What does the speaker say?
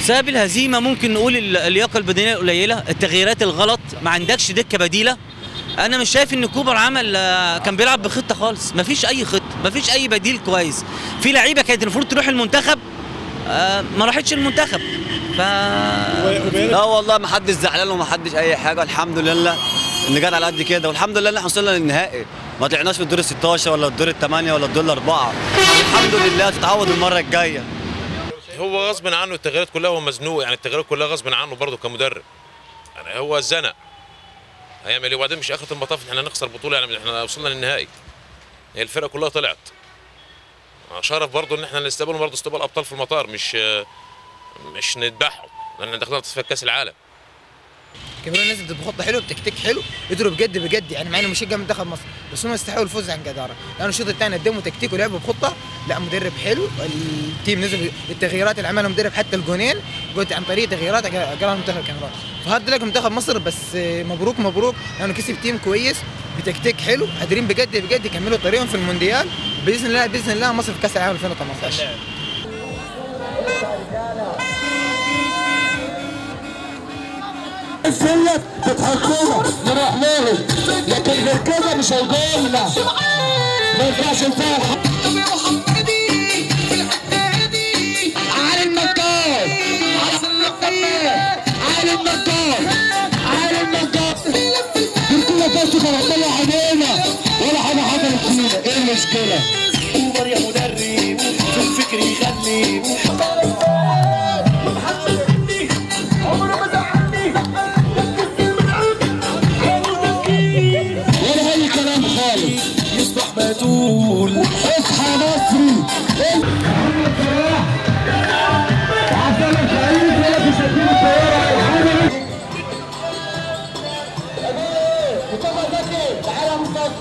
سبب الهزيمه ممكن نقول ال- اللياقه البدنيه القليله التغييرات الغلط ما عندكش دكه بديله انا مش شايف ان كوبر عمل آه، كان بيلعب بخطه خالص مفيش اي خطه مفيش اي بديل كويس في لعيبه كانت المفروض تروح المنتخب آه، ما راحتش المنتخب ف لا والله ما حدش زعلان وما حدش اي حاجه الحمد لله ان جت على قد كده والحمد لله ان احنا وصلنا للنهائي ما طلعناش في الدور ال 16 ولا الدور الثمانيه ولا الدور الاربعه الحمد لله تتعوض المره الجايه هو غصب عنه التغييرات كلها هو مزنوق يعني التغييرات كلها غصب عنه برضه كمدرب يعني هو زنق هيعمل ايه وبعدين مش اخره المطاف احنا نخسر بطوله يعني احنا وصلنا للنهائي هي الفرقه كلها طلعت شرف برضه ان احنا نستقبلهم برضه استقبال ابطال في المطار مش مش نذبحهم لان دخلنا في كاس العالم كاميرون نزلت بخطه حلوه بتكتيك حلو قدروا بجد بجد يعني مع انه مش يجي منتخب مصر بس هم يستحقوا الفوز عن جداره لانه الشوط الثاني قدموا تكتيك ولعبوا بخطه لا مدرب حلو التيم نزل التغييرات اللي عملها مدرب حتى الجونين قلت عن طريق تغييرات قراها منتخب كاميرون فهارد لك منتخب مصر بس مبروك مبروك لانه كسب تيم كويس بتكتيك حلو قادرين بجد بجد يكملوا طريقهم في المونديال باذن الله باذن الله مصر في كاس العالم 2018 السلة بتحطونا نروح لهم لكن غير كده مش هيجولنا ما ينفعش الفرحة علي النجار علي النجار علي النجار دي كلها بس طلع عينينا ولا حاجة حصلت فينا ايه المشكلة؟ عمر يا مدرب في الفكر يغني ولا اي كلام خالص يصبح بتول اصحى مصري عشان الخليج ولا في سكين الطيارة تعالى يا مصطفى